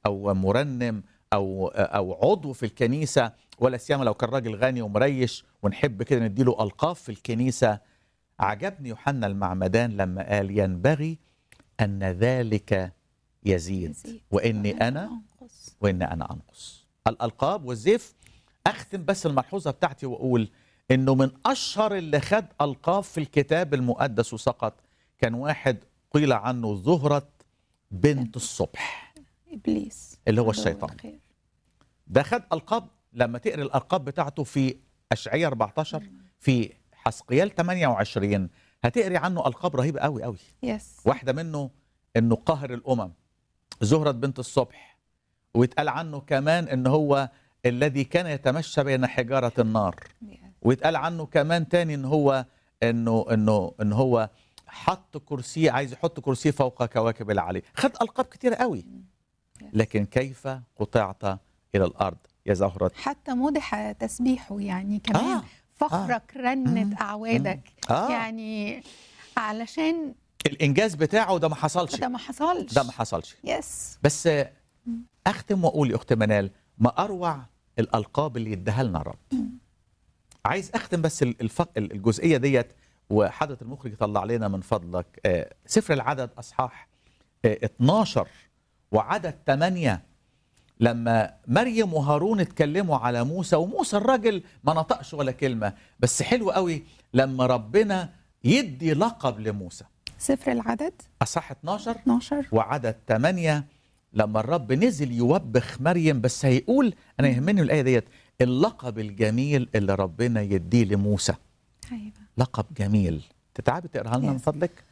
او مرنم او او عضو في الكنيسه ولا سيما لو كان راجل غني ومريش ونحب كده نديله القاب في الكنيسه عجبني يوحنا المعمدان لما قال ينبغي ان ذلك يزيد, يزيد واني وأنا انا أنقص. وان انا انقص الالقاب والزيف اختم بس الملحوظه بتاعتي واقول انه من اشهر اللي خد القاب في الكتاب المقدس وسقط كان واحد قيل عنه زهره بنت الصبح ابليس اللي هو عدو الشيطان. الخير. ده خد القاب لما تقرا الالقاب بتاعته في اشعياء 14 في حسقيال 28 هتقري عنه القاب رهيبه قوي قوي يس واحده منه انه قاهر الامم زهره بنت الصبح ويتقال عنه كمان ان هو الذي كان يتمشى بين حجاره النار يس. ويتقال عنه كمان تاني ان هو انه انه ان هو حط كرسي عايز يحط كرسي فوق كواكب العلي خد القاب كتير قوي لكن كيف قطعت الى الارض يا زهره حتى مدح تسبيحه يعني كمان آه، فخرك رنة أعوادك آه. يعني علشان الانجاز بتاعه ده ما حصلش ده ما حصلش ده ما حصلش يس بس اختم واقول يا اخت منال ما اروع الالقاب اللي يديها لنا الرب عايز اختم بس الف- الجزئيه ديت وحضره المخرج يطلع لنا من فضلك آه، سفر العدد اصحاح آه، 12 وعدد 8 لما مريم وهارون اتكلموا على موسى وموسى الراجل ما نطقش ولا كلمه بس حلو قوي لما ربنا يدي لقب لموسى سفر العدد اصحاح 12 12 وعدد 8 لما الرب نزل يوبخ مريم بس هيقول انا يهمني الآية ديت اللقب الجميل اللي ربنا يديه لموسى أيوة. لقب جميل تتعبي تقراها لنا من Yes. فضلك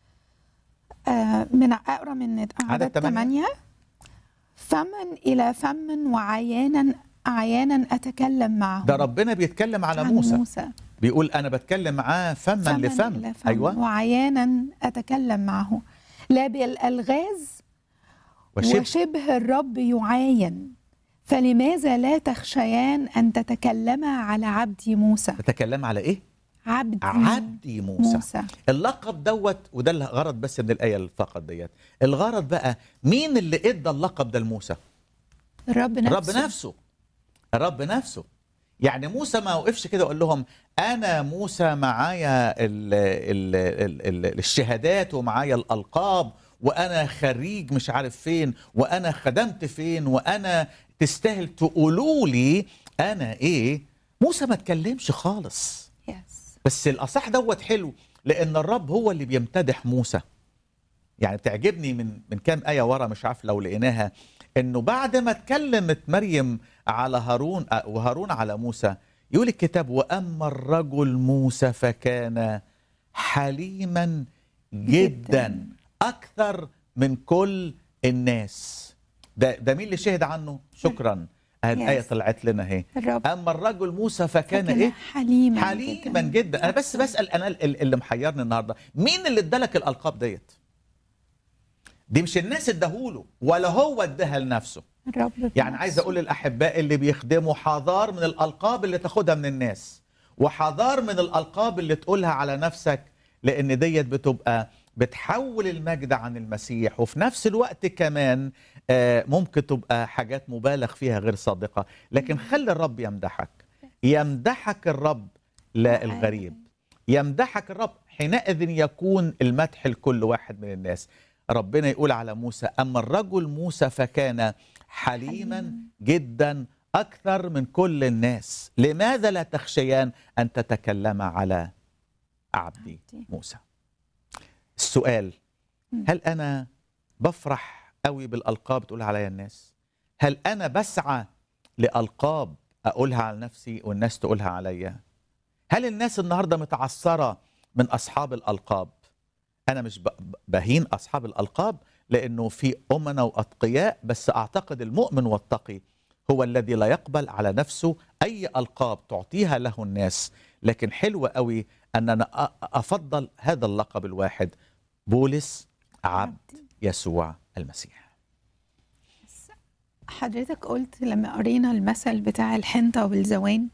آه من أقرأ من عدد عدد تمانية. 8 فمن إلى فم وعيانا أعيانا أتكلم معه ده ربنا بيتكلم على عن موسى موسى بيقول انا بتكلم معاه فما فمن لفم إلى فم ايوه وعيانا أتكلم معه لا بالألغاز وشبه وشبه الرب يعاين فلماذا لا تخشيان أن تتكلما على عبدي موسى تتكلم على ايه عبدي عبدي موسى. موسى اللقب دوت وده الغرض بس من الايه اللي فقط ديت الغرض بقى مين اللي ادى اللقب ده لموسى الرب نفسه الرب نفسه الرب نفسه يعني موسى ما وقفش كده وقال لهم انا موسى معايا ال ال ال ال الشهادات ومعايا الالقاب وانا خريج مش عارف فين وانا خدمت فين وانا تستاهل تقولوا لي انا ايه موسى ما اتكلمش خالص يس بس الاصح دوت حلو لان الرب هو اللي بيمتدح موسى يعني تعجبني من من كام ايه ورا مش عارف لو لقيناها انه بعد ما اتكلمت مريم على هارون آه، وهارون على موسى يقول الكتاب واما الرجل موسى فكان حليما جدا جداً. اكثر من كل الناس ده ده مين اللي شهد عنه شكرا الايه Yes. طلعت لنا اهي الرب اما الرجل موسى فكان, فكان ايه حليما حليما جدا انا بس بسال انا ال- اللي محيرني النهارده مين اللي ادالك الالقاب ديت دي مش الناس اداهوله ولا هو اداها لنفسه الرب يعني بنفسه. عايز اقول للاحباء اللي بيخدموا حذار من الالقاب اللي تاخدها من الناس وحذار من الالقاب اللي تقولها على نفسك لان ديت بتبقى بتحول المجد عن المسيح وفي نفس الوقت كمان آه، ممكن تبقى حاجات مبالغ فيها غير صادقه لكن خلي الرب يمدحك يمدحك الرب لا الغريب يمدحك الرب حينئذ يكون المدح لكل واحد من الناس ربنا يقول على موسى أما الرجل موسى فكان حليما حليم. جدا أكثر من كل الناس لماذا لا تخشيان أن تتكلم على عبدي عبدي. موسى السؤال مم. هل أنا بفرح قوي بالألقاب تقول عليا الناس هل أنا بسعى لألقاب أقولها على نفسي والناس تقولها عليا هل الناس النهاردة متعثرة من أصحاب الألقاب أنا مش ب- ب- بهين أصحاب الألقاب لأنه في أمنا وأتقياء بس أعتقد المؤمن والتقي هو الذي لا يقبل على نفسه أي ألقاب تعطيها له الناس لكن حلوة قوي أن أنا أ- أفضل هذا اللقب الواحد بولس عبد يسوع المسيح حضرتك قلت لما قرينا المثل بتاع الحنطة والزوان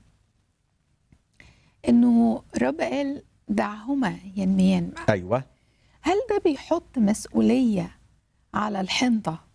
انه الرب قال دعهما ينميان معا أيوة هل ده بيحط مسؤولية على الحنطة